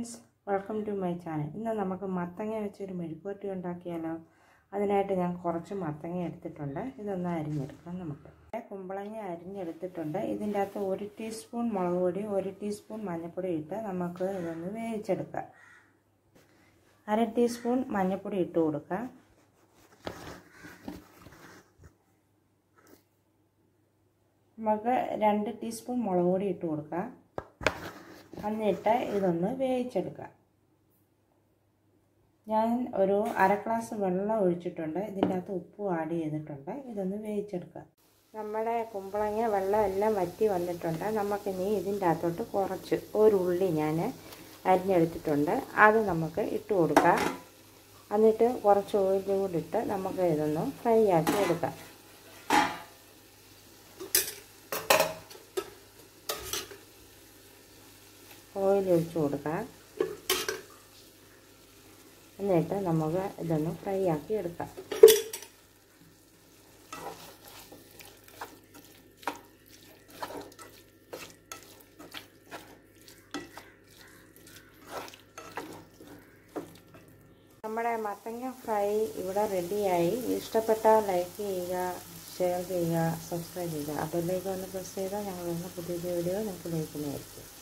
friends welcome to my channel ഇന്ന് നമുക്ക് മത്തങ്ങ വെച്ചൊരു മെഴുക്കുവരട്ടി ഉണ്ടാക്കിയാലോ അതിനായിട്ട് ഞാൻ കുറച്ച് മത്തങ്ങ എടുത്തിട്ടുണ്ട് ഇതൊന്ന് അരിഞ്ഞെടുക്കാം നമുക്ക് കുമ്പളങ്ങ അരിഞ്ഞെടുത്തിട്ടുണ്ട് ഇതിൻ്റെ അകത്ത് ഒരു ടീസ്പൂൺ മുളക് പൊടി ഒരു ടീസ്പൂൺ മഞ്ഞൾപ്പൊടി ഇട്ട് നമുക്ക് ഇതൊന്ന് വേവിച്ചെടുക്കാം അര ടീസ്പൂൺ മഞ്ഞൾപ്പൊടി ഇട്ട് കൊടുക്കാം നമുക്ക് രണ്ട് ടീസ്പൂൺ മുളക് പൊടി ഇട്ട് കൊടുക്കാം എന്നിട്ട് ഇതൊന്ന് വേവിച്ചെടുക്കാം ഞാൻ ഒരു അര ഗ്ലാസ് വെള്ളം ഒഴിച്ചിട്ടുണ്ട് ഇതിൻ്റെ അകത്ത് ഉപ്പും ആഡ് ചെയ്തിട്ടുണ്ട് ഇതൊന്ന് വേവിച്ചെടുക്കാം നമ്മുടെ കുമ്പളങ്ങ വെള്ളം എല്ലാം വറ്റി വന്നിട്ടുണ്ട് നമുക്കിനി ഇതിൻ്റെ അകത്തോട്ട് കുറച്ച് ഒരു ഉള്ളി ഞാൻ അരിഞ്ഞെടുത്തിട്ടുണ്ട് അത് നമുക്ക് ഇട്ട് കൊടുക്കാം എന്നിട്ട് കുറച്ച് ഓയിൽ കൂടി ഇട്ട് നമുക്ക് ഇതൊന്ന് ഫ്രൈ ആക്കി എടുക്കാം ഓയിൽ ഒഴിച്ച് കൊടുക്കാം എന്നിട്ട് നമുക്ക് ഇതൊന്ന് ഫ്രൈ ആക്കി എടുക്കാം നമ്മുടെ മത്തങ്ങ ഫ്രൈ ഇവിടെ റെഡിയായി ഇഷ്ടപ്പെട്ടാൽ ലൈക്ക് ചെയ്യുക ഷെയർ ചെയ്യുക സബ്സ്ക്രൈബ് ചെയ്യുക അതിലേക്ക് ഒന്ന് പ്രസ് ചെയ്താൽ ഞങ്ങൾ വരുന്ന പുതിയ വീഡിയോ നിങ്ങൾക്ക് ലഭിക്കുന്നതായിരിക്കും